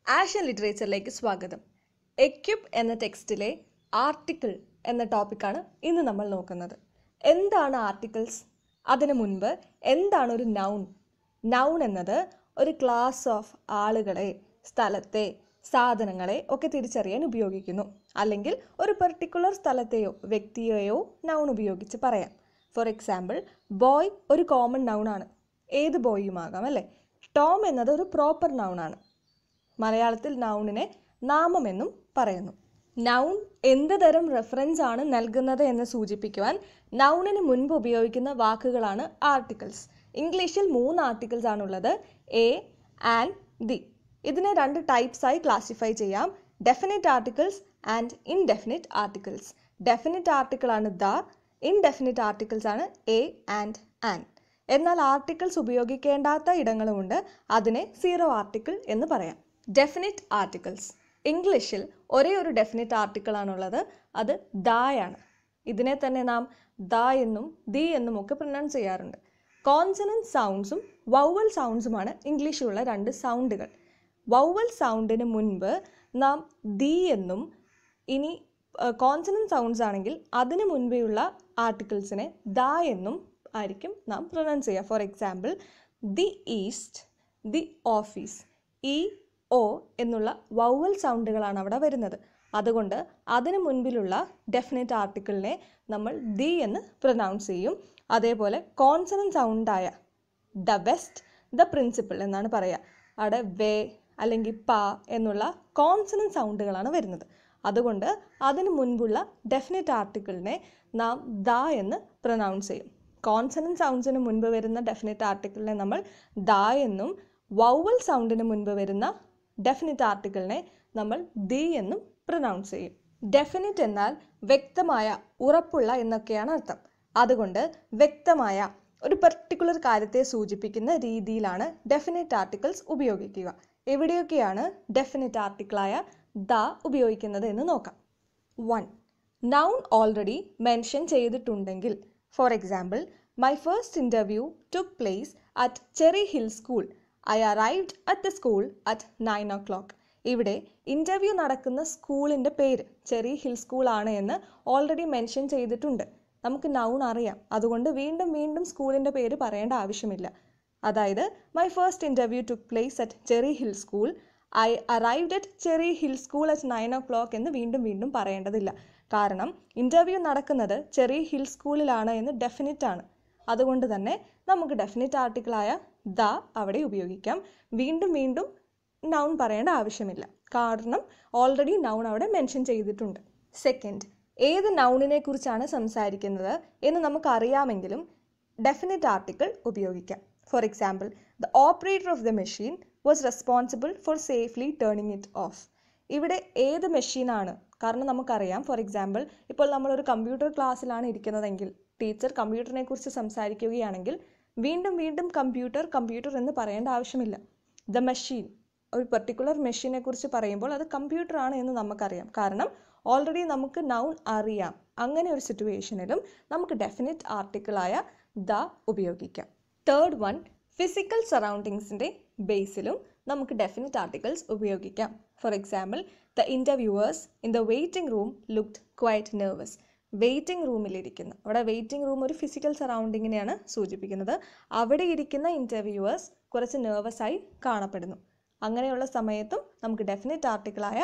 ആഷ്യൻ ലിറ്ററേച്ചറിലേക്ക് സ്വാഗതം എക്യുപ് എന്ന ടെക്സ്റ്റിലെ ആർട്ടിക്കിൾ എന്ന ടോപ്പിക്കാണ് ഇന്ന് നമ്മൾ നോക്കുന്നത് എന്താണ് ആർട്ടിക്കിൾസ് അതിനു മുൻപ് എന്താണ് ഒരു നൗൺ നൗൺ എന്നത് ഒരു ക്ലാസ് ഓഫ് ആളുകളെ സ്ഥലത്തെ സാധനങ്ങളെ ഒക്കെ തിരിച്ചറിയാൻ ഉപയോഗിക്കുന്നു അല്ലെങ്കിൽ ഒരു പെർട്ടിക്കുലർ സ്ഥലത്തെയോ വ്യക്തിയെയോ നൗൺ ഉപയോഗിച്ച് പറയാം ഫോർ എക്സാമ്പിൾ ബോയ് ഒരു കോമൺ നൗൺ ആണ് ഏത് ബോയിയുമാകാം അല്ലേ ടോം എന്നത് ഒരു പ്രോപ്പർ നൗൺ ആണ് മലയാളത്തിൽ നൗണിനെ നാമമെന്നും പറയുന്നു നൗൺ എന്ത് തരം റെഫറൻസ് ആണ് നൽകുന്നത് എന്ന് സൂചിപ്പിക്കുവാൻ നൗണിന് മുൻപ് ഉപയോഗിക്കുന്ന വാക്കുകളാണ് ആർട്ടിക്കിൾസ് ഇംഗ്ലീഷിൽ മൂന്ന് ആർട്ടിക്കിൾസ് ആണുള്ളത് എ ആൻഡ് ദി ഇതിനെ രണ്ട് ടൈപ്സ് ആയി ക്ലാസിഫൈ ചെയ്യാം definite articles and indefinite articles definite article ആണ് ദ ഇൻഡെഫിനിറ്റ് ആർട്ടിക്കിൾസ് ആണ് എ ആൻഡ് ആൻഡ് എന്നാൽ ആർട്ടിക്കിൾസ് ഉപയോഗിക്കേണ്ടാത്ത ഇടങ്ങളുമുണ്ട് അതിനെ സീറോ ആർട്ടിക്കിൾ എന്ന് പറയാം ഡെഫിനിറ്റ് ആർട്ടിക്കിൾസ് ഇംഗ്ലീഷിൽ ഒരേ ഒരു ഡെഫിനിറ്റ് ആർട്ടിക്കിൾ ആണുള്ളത് അത് ദായാണ് ഇതിനെ തന്നെ നാം ദ എന്നും ദി എന്നും ഒക്കെ പ്രൊനൗൺസ് ചെയ്യാറുണ്ട് കോൺസണൻറ്റ് സൗണ്ട്സും വൗവൽ സൗണ്ട്സുമാണ് ഇംഗ്ലീഷിലുള്ള രണ്ട് സൗണ്ടുകൾ വൗവൽ സൗണ്ടിന് മുൻപ് നാം ദി എന്നും ഇനി കോൺസണൻറ്റ് സൗണ്ട്സ് ആണെങ്കിൽ അതിന് മുൻപെയുള്ള ആർട്ടിക്കിൾസിനെ ദ എന്നും ആയിരിക്കും നാം പ്രൊനൗൺസ് ചെയ്യുക for example the east the office ഈ ഒ എന്നുള്ള വൗവൽ സൗണ്ടുകളാണ് അവിടെ വരുന്നത് അതുകൊണ്ട് അതിന് മുൻപിലുള്ള ഡെഫിനറ്റ് ആർട്ടിക്കിളിനെ നമ്മൾ ദി എന്ന് പ്രൊനൗൺസ് ചെയ്യും അതേപോലെ കോൺസണൻറ്റ് സൗണ്ടായ ദ ബെസ്റ്റ് ദ പ്രിൻസിപ്പിൾ എന്നാണ് പറയുക അവിടെ വേ അല്ലെങ്കിൽ പ എന്നുള്ള കോൺസണൻറ്റ് സൗണ്ടുകളാണ് വരുന്നത് അതുകൊണ്ട് അതിന് മുൻപുള്ള ഡെഫിനറ്റ് ആർട്ടിക്കിളിനെ നാം ദ എന്ന് പ്രൊനൗൺസ് ചെയ്യും കോൺസണൻറ്റ് സൗണ്ട്സിന് മുൻപ് വരുന്ന ഡെഫിനറ്റ് ആർട്ടിക്കിളിനെ നമ്മൾ ദ എന്നും വൗവൽ സൗണ്ടിന് മുൻപ് വരുന്ന ഡെഫിനറ്റ് ആർട്ടിക്കിളിനെ നമ്മൾ ദി എന്നും പ്രൊനൗൺസ് ചെയ്യും ഡെഫിനിറ്റ് എന്നാൽ വ്യക്തമായ ഉറപ്പുള്ള എന്നൊക്കെയാണ് അർത്ഥം അതുകൊണ്ട് വ്യക്തമായ ഒരു പെർട്ടിക്കുലർ കാര്യത്തെ സൂചിപ്പിക്കുന്ന രീതിയിലാണ് ഡെഫിനറ്റ് ആർട്ടിക്കിൾസ് ഉപയോഗിക്കുക എവിടെയൊക്കെയാണ് ഡെഫിനറ്റ് ആർട്ടിക്കിളായ ദ ഉപയോഗിക്കുന്നത് എന്ന് നോക്കാം വൺ നൗൺ ഓൾറെഡി മെൻഷൻ ചെയ്തിട്ടുണ്ടെങ്കിൽ for example my first interview took place at Cherry Hill school I arrived at the school at nine o'clock ഇവിടെ ഇൻ്റർവ്യൂ നടക്കുന്ന സ്കൂളിൻ്റെ പേര് ചെറി ഹിൽ സ്കൂൾ ആണ് എന്ന് ഓൾറെഡി മെൻഷൻ ചെയ്തിട്ടുണ്ട് നമുക്ക് നൗൺ അറിയാം അതുകൊണ്ട് വീണ്ടും വീണ്ടും സ്കൂളിൻ്റെ പേര് പറയേണ്ട ആവശ്യമില്ല അതായത് my first interview took place at Cherry Hill school I arrived at Cherry Hill school at nine o'clock എന്ന് വീണ്ടും വീണ്ടും പറയേണ്ടതില്ല കാരണം ഇൻ്റർവ്യൂ നടക്കുന്നത് ചെറി ഹിൽ സ്കൂളിലാണ് എന്ന് ഡെഫിനിറ്റ് ആണ് അതുകൊണ്ട് തന്നെ നമുക്ക് ഡെഫിനിറ്റ് ആർട്ടിക്കിളായ ദ അവിടെ ഉപയോഗിക്കാം വീണ്ടും വീണ്ടും നൗൺ പറയേണ്ട ആവശ്യമില്ല കാരണം ഓൾറെഡി നൗൺ അവിടെ മെൻഷൻ ചെയ്തിട്ടുണ്ട് സെക്കൻഡ് ഏത് നൗണിനെ കുറിച്ചാണ് സംസാരിക്കുന്നത് എന്ന് നമുക്കറിയാമെങ്കിലും ഡെഫിനിറ്റ് ആർട്ടിക്കിൾ ഉപയോഗിക്കാം for example the operator of the machine was responsible for safely turning it off ഇവിടെ ഏത് മെഷീനാണ് കാരണം നമുക്കറിയാം ഫോർ എക്സാമ്പിൾ ഇപ്പോൾ നമ്മളൊരു കമ്പ്യൂട്ടർ ക്ലാസ്സിലാണ് ഇരിക്കുന്നതെങ്കിൽ ടീച്ചർ കമ്പ്യൂട്ടറിനെ കുറിച്ച് സംസാരിക്കുകയാണെങ്കിൽ വീണ്ടും വീണ്ടും കമ്പ്യൂട്ടർ കമ്പ്യൂട്ടർ എന്ന് പറയേണ്ട ആവശ്യമില്ല ദ മെഷീൻ ഒരു പെർട്ടിക്കുലർ മെഷീനെ കുറിച്ച് പറയുമ്പോൾ അത് കമ്പ്യൂട്ടർ ആണ് എന്ന് നമുക്കറിയാം കാരണം ഓൾറെഡി നമുക്ക് നൗൺ അറിയാം അങ്ങനെ ഒരു സിറ്റുവേഷനിലും നമുക്ക് ഡെഫിനിറ്റ് ആർട്ടിക്കിളായ ദ ഉപയോഗിക്കാം തേർഡ് വൺ ഫിസിക്കൽ സറൗണ്ടിങ്സിൻ്റെ ബേസിലും നമുക്ക് ഡെഫിനിറ്റ് ആർട്ടിക്കിൾസ് ഉപയോഗിക്കാം for example the interviewers in the waiting room looked quite nervous waiting റൂമിലിരിക്കുന്ന അവിടെ വെയിറ്റിംഗ് റൂം ഒരു ഫിസിക്കൽ സറൗണ്ടിങ്ങിനെയാണ് സൂചിപ്പിക്കുന്നത് അവിടെ ഇരിക്കുന്ന ഇൻ്റർവ്യൂവേഴ്സ് കുറച്ച് നെർവസ് ആയി കാണപ്പെടുന്നു അങ്ങനെയുള്ള സമയത്തും നമുക്ക് ഡെഫിനറ്റ് ആർട്ടിക്കിളായ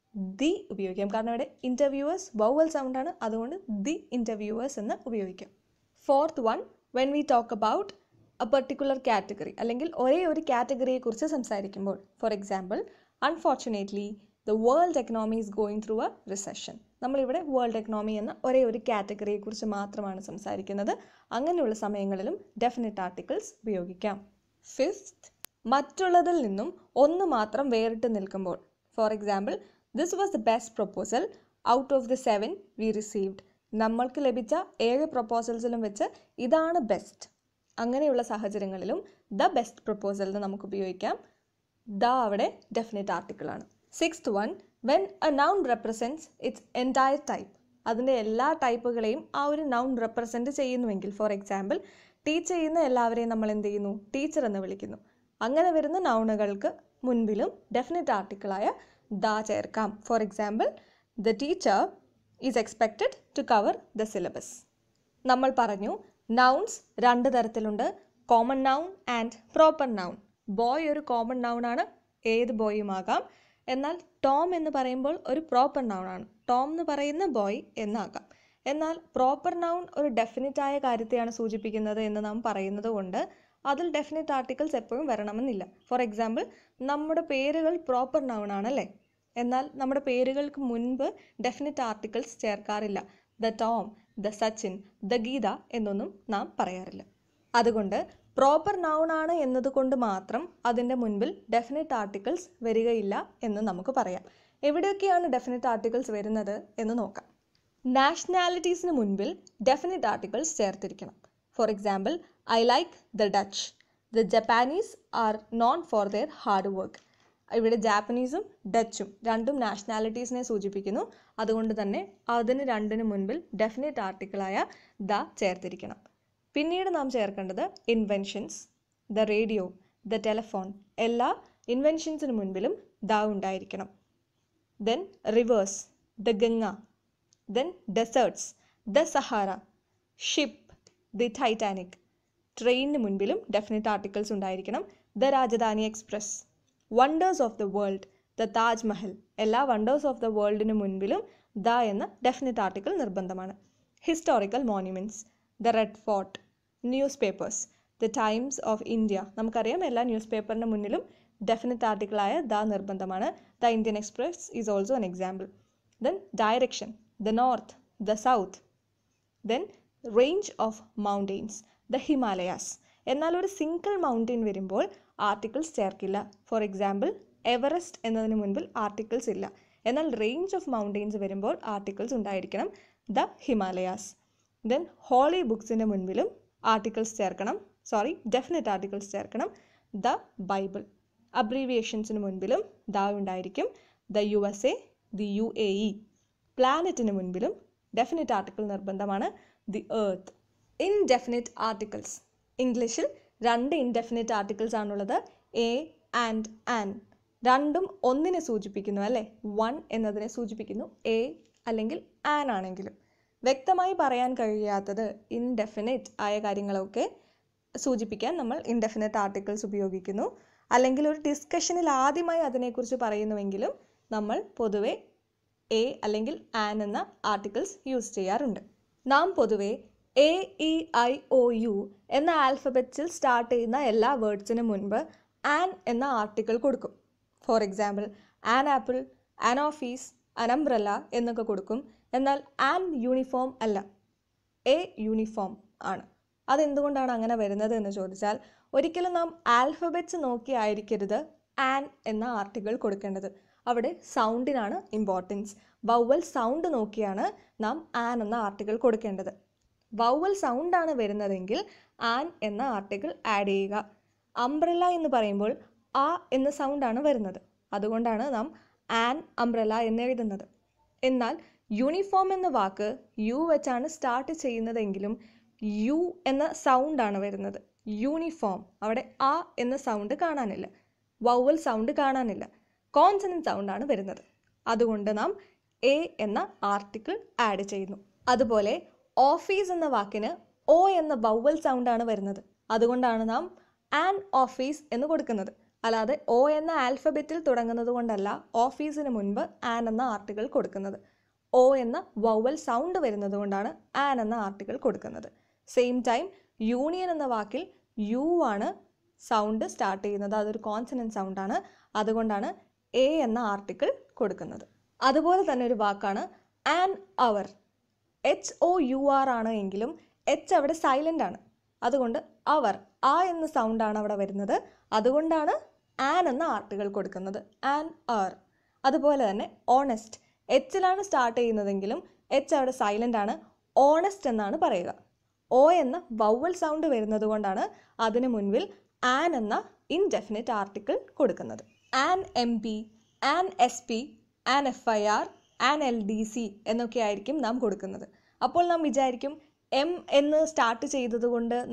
ദി ഉപയോഗിക്കാം കാരണം ഇവിടെ ഇൻ്റർവ്യൂവേഴ്സ് വൗവൽ സൗണ്ടാണ് അതുകൊണ്ട് ദി ഇൻ്റർവ്യൂവേഴ്സ് എന്ന് ഉപയോഗിക്കാം fourth one when we talk about a particular category അല്ലെങ്കിൽ ഒരേ ഒരു കാറ്റഗറിയെക്കുറിച്ച് സംസാരിക്കുമ്പോൾ for example unfortunately the world economy is going through a recession നമ്മളിവിടെ വേൾഡ് എക്കണോമി എന്ന ഒരേ ഒരു കാറ്റഗറിയെക്കുറിച്ച് മാത്രമാണ് സംസാരിക്കുന്നത് അങ്ങനെയുള്ള സമയങ്ങളിലും ഡെഫിനറ്റ് ആർട്ടിക്കിൾസ് ഉപയോഗിക്കാം ഫിഫ്ത്ത് മറ്റുള്ളതിൽ നിന്നും ഒന്ന് മാത്രം വേറിട്ട് നിൽക്കുമ്പോൾ for example this was the best proposal out of the seven we received നമ്മൾക്ക് ലഭിച്ച ഏഴ് പ്രൊപ്പോസൽസിലും വെച്ച് ഇതാണ് ബെസ്റ്റ് അങ്ങനെയുള്ള സാഹചര്യങ്ങളിലും ദ ബെസ്റ്റ് പ്രൊപ്പോസലിന് നമുക്ക് ഉപയോഗിക്കാം ദ അവിടെ ഡെഫിനറ്റ് ആർട്ടിക്കിളാണ് sixth one when a noun represents its entire type അതിൻ്റെ എല്ലാ ടൈപ്പുകളെയും ആ ഒരു നൗൺ റെപ്രസെൻറ്റ് ചെയ്യുന്നുവെങ്കിൽ ഫോർ എക്സാമ്പിൾ ടീച്ച് ചെയ്യുന്ന എല്ലാവരെയും നമ്മൾ എന്ത് ചെയ്യുന്നു ടീച്ചർ എന്ന് വിളിക്കുന്നു അങ്ങനെ വരുന്ന നൗണുകൾക്ക് മുൻപിലും ഡെഫിനറ്റ് ആർട്ടിക്കിളായ ദ ചേർക്കാം for example the teacher is expected to cover the syllabus നമ്മൾ പറഞ്ഞു നൗൺസ് രണ്ട് തരത്തിലുണ്ട് common noun and proper noun boy ഒരു കോമൺ നൗൺ ആണ് ഏത് ബോയും ആകാം എന്നാൽ ടോം എന്ന് പറയുമ്പോൾ ഒരു പ്രോപ്പർ നൗൺ ആണ് ടോം എന്ന് പറയുന്ന ബോയ് എന്നാകാം എന്നാൽ പ്രോപ്പർ നൗൺ ഒരു ഡെഫിനറ്റ് ആയ കാര്യത്തെയാണ് സൂചിപ്പിക്കുന്നത് എന്ന് നാം പറയുന്നത് കൊണ്ട് അതിൽ ഡെഫിനറ്റ് ആർട്ടിക്കിൾസ് എപ്പോഴും വരണമെന്നില്ല ഫോർ എക്സാമ്പിൾ നമ്മുടെ പേരുകൾ പ്രോപ്പർ നൗൺ ആണല്ലേ എന്നാൽ നമ്മുടെ പേരുകൾക്ക് മുൻപ് ഡെഫിനറ്റ് ആർട്ടിക്കിൾസ് ചേർക്കാറില്ല the Tom the Sachin the Geetha എന്നൊന്നും നാം പറയാറില്ല അതുകൊണ്ട് പ്രോപ്പർ നൗൺ ആണ് എന്നതുകൊണ്ട് മാത്രം അതിൻ്റെ മുൻപിൽ ഡെഫിനറ്റ് ആർട്ടിക്കിൾസ് വരികയില്ല എന്ന് നമുക്ക് പറയാം എവിടെയൊക്കെയാണ് ഡെഫിനറ്റ് ആർട്ടിക്കിൾസ് വരുന്നത് എന്ന് നോക്കാം നാഷണാലിറ്റീസിന് മുൻപിൽ ഡെഫിനറ്റ് ആർട്ടിക്കിൾസ് ചേർത്തിരിക്കണം for example I like the Dutch the Japanese are known for their hard work ഇവിടെ ജാപ്പനീസും ഡച്ചും രണ്ടും നാഷണാലിറ്റീസിനെ സൂചിപ്പിക്കുന്നു അതുകൊണ്ട് തന്നെ അതിന് രണ്ടിന് മുൻപിൽ ഡെഫിനറ്റ് ആർട്ടിക്കിളായ ദ ചേർത്തിരിക്കണം പിന്നീട് നാം ചേർക്കേണ്ടത് inventions the radio the telephone എല്ലാ ഇൻവെൻഷൻസിന് മുൻപിലും ദ ഉണ്ടായിരിക്കണം then rivers the Ganga then deserts the Sahara ship the Titanic ട്രെയിനിന് മുൻപിലും ഡെഫിനറ്റ് ആർട്ടിക്കിൾസ് ഉണ്ടായിരിക്കണം the Rajdhani Express wonders of the world the Taj Mahal എല്ലാ വണ്ടേഴ്സ് ഓഫ് ദ വേൾഡിന് മുൻപിലും ദ എന്ന ഡെഫിനറ്റ് ആർട്ടിക്കിൾ നിർബന്ധമാണ് historical monuments the Red Fort newspapers the Times of India നമുക്കറിയാം എല്ലാ ന്യൂസ് പേപ്പറിന് മുന്നിലും ഡെഫിനറ്റ് ആർട്ടിക്കിളായ ദ നിർബന്ധമാണ് the Indian Express is also an example then direction the north the south then range of mountains the Himalayas എന്നാൽ ഒരു single mountain വരുമ്പോൾ ആർട്ടിക്കിൾസ് ചേർക്കില്ല ഫോർ എക്സാമ്പിൾ എവറസ്റ്റ് എന്നതിന് മുൻപിൽ ആർട്ടിക്കിൾസ് ഇല്ല എന്നാൽ റേഞ്ച് ഓഫ് മൗണ്ടെയ്ൻസ് വരുമ്പോൾ ആർട്ടിക്കിൾസ് ഉണ്ടായിരിക്കണം ദ ഹിമാലയാസ് ദെൻ ഹോളി ബുക്സിൻ്റെ മുൻപിലും ആർട്ടിക്കിൾസ് ചേർക്കണം സോറി ഡെഫിനറ്റ് ആർട്ടിക്കിൾസ് ചേർക്കണം ദ ബൈബിൾ അബ്രീവിയേഷൻസിന് മുൻപിലും ദ ഉണ്ടായിരിക്കും the U S A the U A E പ്ലാനറ്റിന് മുൻപിലും ഡെഫിനറ്റ് ആർട്ടിക്കിൾ നിർബന്ധമാണ് ദി എർത്ത് ഇൻഡെഫിനിറ്റ് ആർട്ടിക്കിൾസ് ഇംഗ്ലീഷിൽ രണ്ട് ഇൻഡെഫിനിറ്റ് ആർട്ടിക്കിൾസ് ആണുള്ളത് എ ആൻഡ് ആൻ രണ്ടും ഒന്നിനെ സൂചിപ്പിക്കുന്നു അല്ലേ വൺ എന്നതിനെ സൂചിപ്പിക്കുന്നു എ അല്ലെങ്കിൽ ആൻ ആണെങ്കിലും വ്യക്തമായി പറയാൻ കഴിയാത്തത് ഇൻഡെഫിനിറ്റ് ആയ കാര്യങ്ങളൊക്കെ സൂചിപ്പിക്കാൻ നമ്മൾ ഇൻഡെഫിനിറ്റ് ആർട്ടിക്കിൾസ് ഉപയോഗിക്കുന്നു അല്ലെങ്കിൽ ഒരു ഡിസ്കഷനിൽ ആദ്യമായി അതിനെക്കുറിച്ച് പറയുന്നുവെങ്കിലും നമ്മൾ പൊതുവെ എ അല്ലെങ്കിൽ ആൻ എന്ന ആർട്ടിക്കിൾസ് യൂസ് ചെയ്യാറുണ്ട് നാം പൊതുവെ A E I O U എന്ന ആൽഫബറ്റ്സിൽ സ്റ്റാർട്ട് ചെയ്യുന്ന എല്ലാ വേർഡ്സിന് മുൻപ് ആൻ എന്ന ആർട്ടിക്കിൾ കൊടുക്കും for example an apple an office an umbrella എന്നൊക്കെ കൊടുക്കും എന്നാൽ ആൻ യൂണിഫോം അല്ല എ യൂണിഫോം ആണ് അതെന്തുകൊണ്ടാണ് അങ്ങനെ വരുന്നത് എന്ന് ചോദിച്ചാൽ ഒരിക്കലും നാം ആൽഫബറ്റ്സ് നോക്കി ആയിരിക്കരുത് ആൻ എന്ന ആർട്ടിക്കിൾ കൊടുക്കേണ്ടത് അവിടെ സൗണ്ടിനാണ് ഇമ്പോർട്ടൻസ് വൗവൽ സൗണ്ട് നോക്കിയാണ് നാം ആൻ എന്ന ആർട്ടിക്കിൾ കൊടുക്കേണ്ടത് വൗവൽ സൗണ്ടാണ് വരുന്നതെങ്കിൽ ആൻ എന്ന ആർട്ടിക്കിൾ ആഡ് ചെയ്യുക അംബ്രല്ല എന്ന് പറയുമ്പോൾ ആ എന്ന സൗണ്ടാണ് വരുന്നത് അതുകൊണ്ടാണ് നാം ആൻ അംബ്രല്ല എന്ന് എഴുതുന്നത് എന്നാൽ യൂണിഫോം എന്ന വാക്ക് യു വെച്ചാണ് സ്റ്റാർട്ട് ചെയ്യുന്നതെങ്കിലും യു എന്ന സൗണ്ടാണ് വരുന്നത് യൂണിഫോം അവിടെ ആ എന്ന സൗണ്ട് കാണാനില്ല വൗവൽ സൗണ്ട് കാണാനില്ല കോൺസണൻറ്റ് സൗണ്ടാണ് വരുന്നത് അതുകൊണ്ട് നാം എ എന്ന ആർട്ടിക്കിൾ ആഡ് ചെയ്യുന്നു അതുപോലെ ഓഫീസ് എന്ന വാക്കിന് ഒ എന്ന വൗവൽ സൗണ്ടാണ് വരുന്നത് അതുകൊണ്ടാണ് നാം ആൻ ഓഫീസ് എന്ന് കൊടുക്കുന്നത് അല്ലാതെ ഒ എന്ന ആൽഫബറ്റിൽ തുടങ്ങുന്നത് കൊണ്ടല്ല ഓഫീസിന് മുൻപ് ആൻ എന്ന ആർട്ടിക്കിൾ കൊടുക്കുന്നത് ഒ എന്ന വൗവൽ സൗണ്ട് വരുന്നത് കൊണ്ടാണ് ആൻ എന്ന ആർട്ടിക്കിൾ കൊടുക്കുന്നത് സെയിം ടൈം യൂണിയൻ എന്ന വാക്കിൽ യു ആണ് സൗണ്ട് സ്റ്റാർട്ട് ചെയ്യുന്നത് അതൊരു കോൺസണൻറ്റ് സൗണ്ടാണ് അതുകൊണ്ടാണ് എ എന്ന ആർട്ടിക്കിൾ കൊടുക്കുന്നത് അതുപോലെ തന്നെ ഒരു വാക്കാണ് an hour H O U R ആണ് എങ്കിലും എച്ച് അവിടെ സൈലൻ്റ് ആണ് അതുകൊണ്ട് അവർ ആ എന്ന സൗണ്ടാണ് അവിടെ വരുന്നത് അതുകൊണ്ടാണ് ആൻ എന്ന ആർട്ടിക്കിൾ കൊടുക്കുന്നത് ആൻ ആർ അതുപോലെ തന്നെ ഓണസ്റ്റ് എച്ചിലാണ് സ്റ്റാർട്ട് ചെയ്യുന്നതെങ്കിലും എച്ച് അവിടെ സൈലൻ്റ് ആണ് ഓണസ്റ്റ് എന്നാണ് പറയുക ഒ എന്ന വൗവൽ സൗണ്ട് വരുന്നത് കൊണ്ടാണ് അതിന് മുൻപിൽ ആൻ എന്ന ഇൻഡെഫിനിറ്റ് ആർട്ടിക്കിൾ കൊടുക്കുന്നത് an M P an S P an F I R an L D C എന്നൊക്കെ ആയിരിക്കും നാം കൊടുക്കുന്നത് അപ്പോൾ നാം വിചാരിക്കും എം എന്ന് സ്റ്റാർട്ട് ചെയ്തതുകൊണ്ട് നാം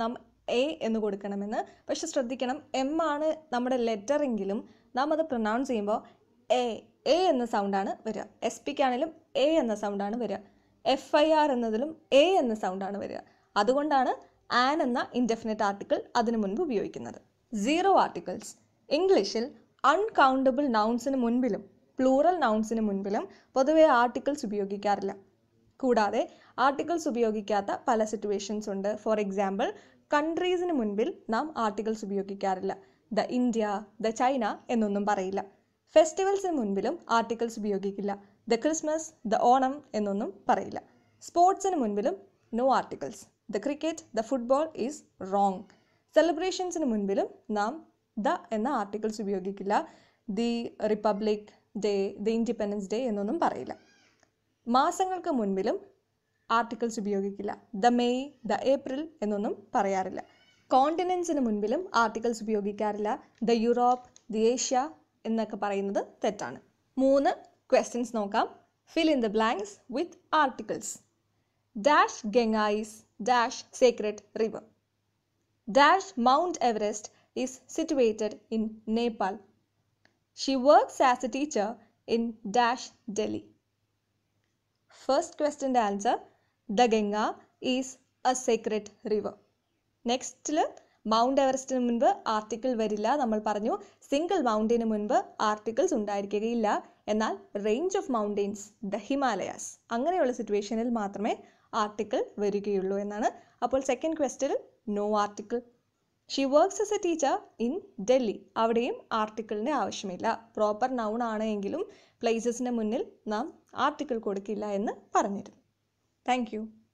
എ എന്ന് കൊടുക്കണമെന്ന് പക്ഷെ ശ്രദ്ധിക്കണം എം ആണ് നമ്മുടെ ലെറ്റർ എങ്കിലും നാം അത് പ്രൊനൗൺസ് ചെയ്യുമ്പോൾ എ എ എന്ന സൗണ്ടാണ് വരിക എസ് പിക്കാണെങ്കിലും എ എന്ന സൗണ്ടാണ് വരിക എഫ് ഐ ആർ എന്നതിലും എ എന്ന സൗണ്ടാണ് വരിക അതുകൊണ്ടാണ് ആൻ എന്ന ഇൻഡെഫിനറ്റ് ആർട്ടിക്കിൾ അതിനു മുൻപ് ഉപയോഗിക്കുന്നത് സീറോ ആർട്ടിക്കിൾസ് ഇംഗ്ലീഷിൽ അൺകൗണ്ടബിൾ നൗൺസിന് മുൻപിലും പ്ലൂറൽ നൗൺസിന് മുൻപിലും പൊതുവെ ആർട്ടിക്കിൾസ് ഉപയോഗിക്കാറില്ല കൂടാതെ ആർട്ടിക്കിൾസ് ഉപയോഗിക്കാത്ത പല സിറ്റുവേഷൻസ് ഉണ്ട് ഫോർ എക്സാമ്പിൾ കൺട്രീസിന് മുൻപിൽ നാം ആർട്ടിക്കിൾസ് ഉപയോഗിക്കാറില്ല ദ ഇന്ത്യ ദ ചൈന എന്നൊന്നും പറയില്ല ഫെസ്റ്റിവൽസിന് മുൻപിലും ആർട്ടിക്കിൾസ് ഉപയോഗിക്കില്ല ദ ക്രിസ്മസ് ദ ഓണം എന്നൊന്നും പറയില്ല സ്പോർട്സിന് മുൻപിലും no articles the cricket the football is wrong സെലിബ്രേഷൻസിന് മുൻപിലും നാം ദ എന്ന ആർട്ടിക്കിൾസ് ഉപയോഗിക്കില്ല the Republic Day the Independence Day എന്നൊന്നും പറയില്ല മാസങ്ങൾക്ക് മുൻപിലും ആർട്ടിക്കിൾസ് ഉപയോഗിക്കില്ല ദ മെയ് ദ ഏപ്രിൽ എന്നൊന്നും പറയാറില്ല കോണ്ടിനെൻസിന് മുൻപിലും ആർട്ടിക്കിൾസ് ഉപയോഗിക്കാറില്ല ദ യൂറോപ്പ് ദി ഏഷ്യ എന്നൊക്കെ പറയുന്നത് തെറ്റാണ് മൂന്ന് ക്വസ്റ്റ്യൻസ് നോക്കാം fill in the blanks with articles dash Ganga is dash sacred river dash Mount Everest is situated in Nepal she works as a teacher in dash Delhi first ക്വസ്റ്റ്യൻ്റെ answer the Ganga is a secret river നെക്സ്റ്റിൽ mount എവറസ്റ്റിന് മുൻപ് article വരില്ല നമ്മൾ പറഞ്ഞു single മൗണ്ടിന് മുൻപ് articles ഉണ്ടായിരിക്കുകയില്ല എന്നാൽ range of mountains the Himalayas അങ്ങനെയുള്ള സിറ്റുവേഷനിൽ മാത്രമേ ആർട്ടിക്കിൾ വരികയുള്ളൂ എന്നാണ് അപ്പോൾ സെക്കൻഡ് ക്വസ്റ്റ്യനിൽ no article she works as a teacher in Delhi അവിടെയും ആർട്ടിക്കിളിൻ്റെ ആവശ്യമില്ല പ്രോപ്പർ നൗൺ ആണ് എങ്കിലും പ്ലേസസിന് മുന്നിൽ നാം ആർട്ടിക്കിൾ കൊടുക്കില്ല എന്ന് പറഞ്ഞിരുന്നു താങ്ക്